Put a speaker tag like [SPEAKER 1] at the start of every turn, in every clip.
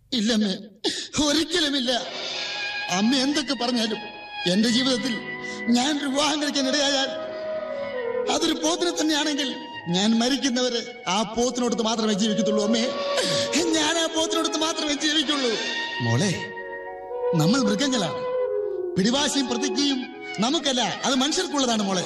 [SPEAKER 1] ഇല്ലമ്മേ ഒരിക്കലുമില്ല അമ്മ എന്തൊക്കെ പറഞ്ഞാലും എന്റെ ജീവിതത്തിൽ ഞാൻ ഒരു വിവാഹം കഴിക്കാൻ ഇടയായാൽ അതൊരു പോത്തിനെ തന്നെയാണെങ്കിൽ ഞാൻ മരിക്കുന്നവരെ ആ പോത്തിനോടത്ത് മാത്രമേ ജീവിക്കത്തുള്ളൂ അമ്മേ ഞാൻ ആ പോത്തിനോടത്ത് മാത്രമേ ജീവിക്കുള്ളൂ മോളെ നമ്മൾ മൃഗങ്ങളാണ് പിടിവാശിയും പ്രതിജ്ഞയും നമുക്കല്ല അത് മനുഷ്യർക്കുള്ളതാണ് മോളെ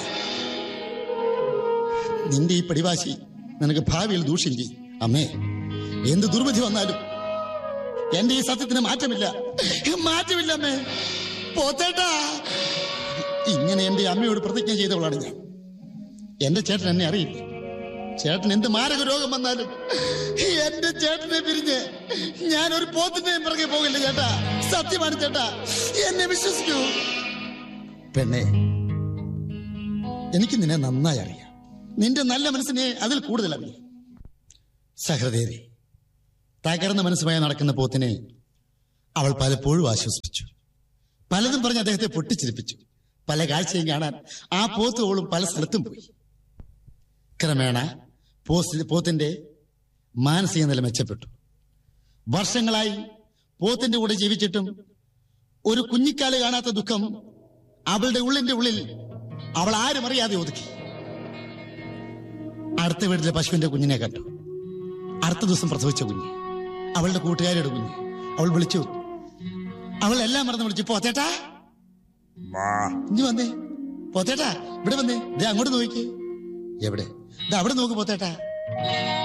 [SPEAKER 1] നിന്റെ ഈ പിടിവാശി നിനക്ക് ഭാവിയിൽ ദൂഷ്യം ചെയ്യും അമ്മേ എന്ത് ദുർവിധി വന്നാലും എന്റെ ഈ സത്യത്തിന് മാറ്റമില്ല മാറ്റമില്ല അമ്മേ പോത്തേട്ടാ ഇങ്ങനെ എന്റെ അമ്മയോട് പ്രതിജ്ഞ ചെയ്തവളാണ് ഞാൻ എന്റെ ചേട്ടൻ എന്നെ അറിയില്ല ചേട്ടൻ എന്ത് മാരക രോഗം വന്നാലും എന്റെ ചേട്ടനെ പിരിഞ്ഞ് ഞാൻ ഒരു പോത്തിന്റെ പിറകെ പോകില്ല ചേട്ടാ സത്യമാണ് ചേട്ടാ എന്നെ വിശ്വസിക്കൂ പെണ്ണെ എനിക്ക് നിന്നെ നന്നായി അറിയാം നിന്റെ നല്ല മനസ്സിനെ അതിൽ കൂടുതൽ അറിയാം സഹൃദയരെ തകർന്ന മനസ്സുമായി നടക്കുന്ന പോത്തിനെ അവൾ പലപ്പോഴും ആശ്വസിപ്പിച്ചു പലതും പറഞ്ഞ് അദ്ദേഹത്തെ പൊട്ടിച്ചിരിപ്പിച്ചു പല കാഴ്ചയും കാണാൻ ആ പോത്തുകളും പല സ്ഥലത്തും പോയി ക്രമേണ പോസ് പോത്തിന്റെ മാനസിക നില മെച്ചപ്പെട്ടു വർഷങ്ങളായി പോത്തിന്റെ കൂടെ ജീവിച്ചിട്ടും ഒരു കുഞ്ഞിക്കാല് കാണാത്ത ദുഃഖം അവളുടെ ഉള്ളിന്റെ ഉള്ളിൽ അവൾ ആരും അറിയാതെ ഒതുക്കി അടുത്ത വീട്ടിലെ പശുവിന്റെ കുഞ്ഞിനെ കണ്ടു അടുത്ത ദിവസം പ്രസവിച്ച കുഞ്ഞ് അവളുടെ കൂട്ടുകാരിയുടെ കുഞ്ഞ് അവൾ വിളിച്ചു അവൾ എല്ലാം മറന്ന് വിളിച്ചു പോത്തേട്ടാ ഇനി വന്നേ പോത്തേട്ടാ ഇവിടെ വന്നേ ദേ അങ്ങോട്ട് നോക്കി എവിടെ ദേ അവിടെ നോക്ക് പോത്തേട്ടാ